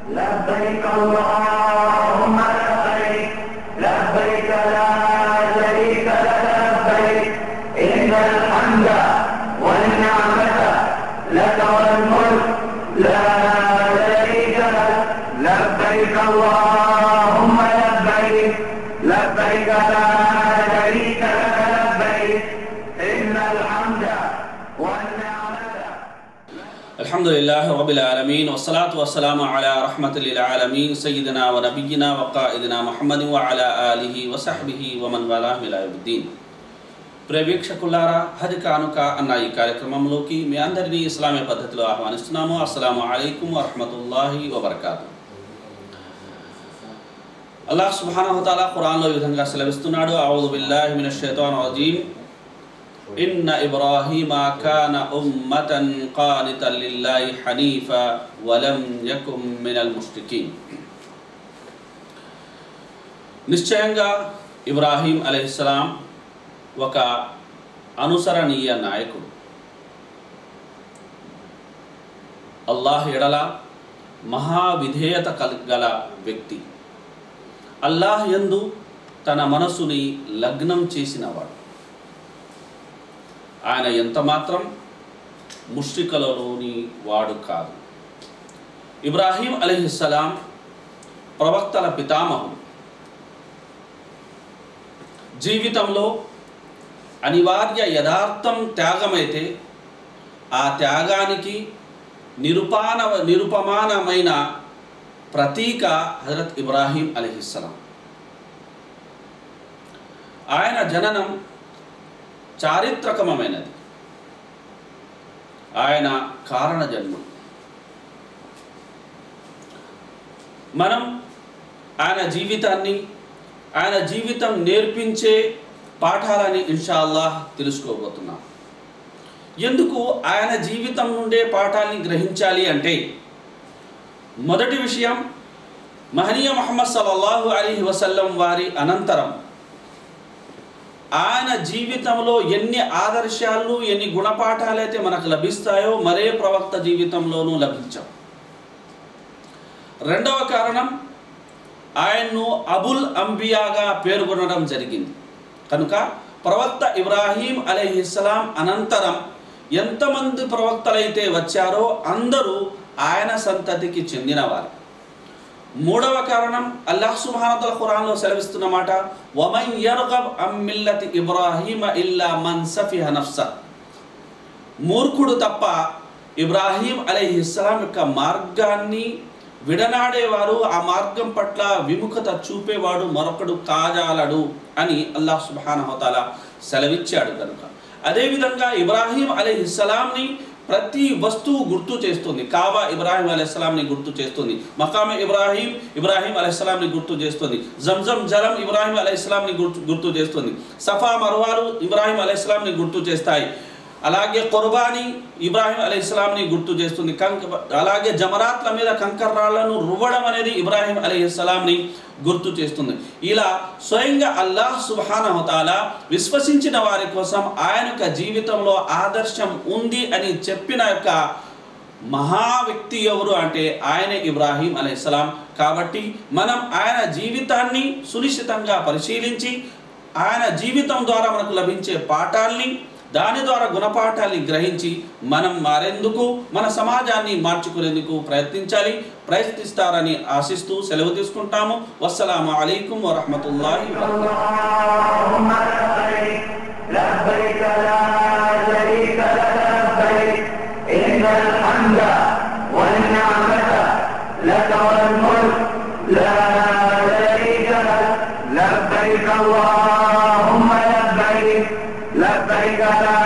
لبيك اللهم لبيك لبيك لا شريك لك لبيك إن الحمد والنعمة لك والملك لا شريك لك لبيك اللهم لبيك لبيك لا شريك لك لبيك إن الحمد والنعمة الحمد لله رب العالمين والصلاة والسلام على رحمة للعالمين سيدنا ونبينا وقائدنا محمد وعلى آله وصحبه ومن والاه إلى يوم الدين ప్రేక్షకులారా హజ్ కానుక అన్న ఈ కార్యక్రమంలోకి మీ అందరినీ ఇస్లామీ పద్ధతిలో ఆహ్వానిస్తున్నాము అస్సలాము అలైకుం వరహమతుల్లాహి వబర్కాతు అల్లాహ్ సుబ్హానహు వతఆలా ఖురాన్లో ఈ విధంగా సెలవిస్తున్నాడు అఊదు బిల్లాహి మినష్ షైతానిర్ రజీం ఇన్న ఇబ్రాహీమ కాన ఉమ్మతన్ ఖానితన్ లిల్లాహి హనీఫా వలం యకుం మినల్ ముష్రికీన్ నిశ్చయంగా ఇబ్రాహీం అలైహిస్సలాం ఒక అనుసరణీయ నాయకుడు అల్లాహ్ ఎడల మహావిధేయత కలగల వ్యక్తి అల్లాహ్ యందు తన మనసుని లగ్నం చేసినవాడు ఆయన ఎంత మాత్రం ముష్రికలలోని వాడు కాదు ఇబ్రాహీం అలీహిస్సలాం ప్రవక్తల పితామహుడు జీవితంలో అనివార్య యథార్థం త్యాగమైతే ఆ త్యాగానికి నిరుపాన నిరుపమానమైన ప్రతీక హజరత్ ఇబ్రాహీం అలీహిస్సలాం ఆయన జననం చారిత్రకమైనది ఆయన కారణ జన్ముడు మనం ఆయన జీవితాన్ని ఆయన జీవితం నేర్పించే పాఠాలని ఇన్షాల్లాహ్ తెలుసుకోబోతున్నాం ఎందుకు ఆయన జీవితం నుండే పాఠాలని గ్రహించాలి అంటే మొదటి విషయం మహనీయ మహమ్మద్ సల్లల్లాహు అలీహి వసల్లం వారి అనంతరం ఆయన జీవితంలో ఎన్ని ఆదర్శాలు ఎన్ని గుణపాఠాలు అయితే మనకు లభిస్తాయో మరే ప్రవక్త జీవితంలోనూ లభించవు రెండవ కారణం ఆయన్ను అబుల్ అంబియాగా పేర్కొనడం జరిగింది కనుక ప్రవక్త ఇబ్రాహీం అలీహిస్సలాం అనంతరం ఎంతమంది ప్రవక్తలైతే వచ్చారో అందరూ ఆయన సంతతికి చెందినవారు మూడవ కారణం అల్లాహ్ సుబ్హానతల ఖురాన్లో సెలవిస్తున్న మాట వమన్ యర్గబ్ అమ్ మిల్లతి ఇబ్రాహీమ ఇల్లా మన్ సఫిహ నఫ్స మూర్ఖుడు తప్ప ఇబ్రాహీం అలైహిస్సలాం యొక్క మార్గాన్ని విడనాడేవారు ఆ మార్గం పట్ల విముఖత చూపేవాడు మరొకడు కాజాలడు అని అల్లాహ్ సుబ్హానహుతాల సెలవిచ్చాడు కనుక అదేవిధంగా ఇబ్రాహీం అలీహిస్సలాంని ప్రతి వస్తువు గుర్తు చేస్తుంది కాబా ఇబ్రాహీం అలైహిస్సలాంని గుర్తు చేస్తుంది మకామె ఇబ్రాహీం ఇబ్రాహీం అలైహిస్సలాంని గుర్తు చేస్తుంది జంజం జలం ఇబ్రాహీం అలైహిస్సలాంని గుర్తు గుర్తు చేస్తుంది సఫా మర్వాలు ఇబ్రాహీం అలైహిస్సలాంని గుర్తు చేస్తాయి అలాగే కుర్బానీ ఇబ్రాహీం అలీస్లాంని గుర్తు చేస్తుంది కంక అలాగే జమరాత్ల మీద కంకర్రాళ్లను రువ్వడం అనేది ఇబ్రాహీం అలీస్లాంని గుర్తు చేస్తుంది ఇలా స్వయంగా అల్లాహ్ సుబానహతాల విశ్వసించిన వారి కోసం ఆయన యొక్క జీవితంలో ఆదర్శం ఉంది అని చెప్పిన యొక్క మహా వ్యక్తి ఎవరు అంటే ఆయనే ఇబ్రాహీం అలైహిస్సలాం కాబట్టి మనం ఆయన జీవితాన్ని సునిశ్చితంగా పరిశీలించి ఆయన జీవితం ద్వారా మనకు లభించే పాఠాల్ని దాని ద్వారా గుణపాఠాన్ని గ్రహించి మనం మారేందుకు మన సమాజాన్ని మార్చుకునేందుకు ప్రయత్నించాలి ప్రయత్నిస్తారని ఆశిస్తూ సెలవు తీసుకుంటాము వస్సలాము అలైకుం వరహమతుల్లాహి اللهم لبيك لبيك لا شريك لك لبيك إن الحمد والنعمة لك والملك لا شريك لك لبيك اللهم لبيك لبيك لا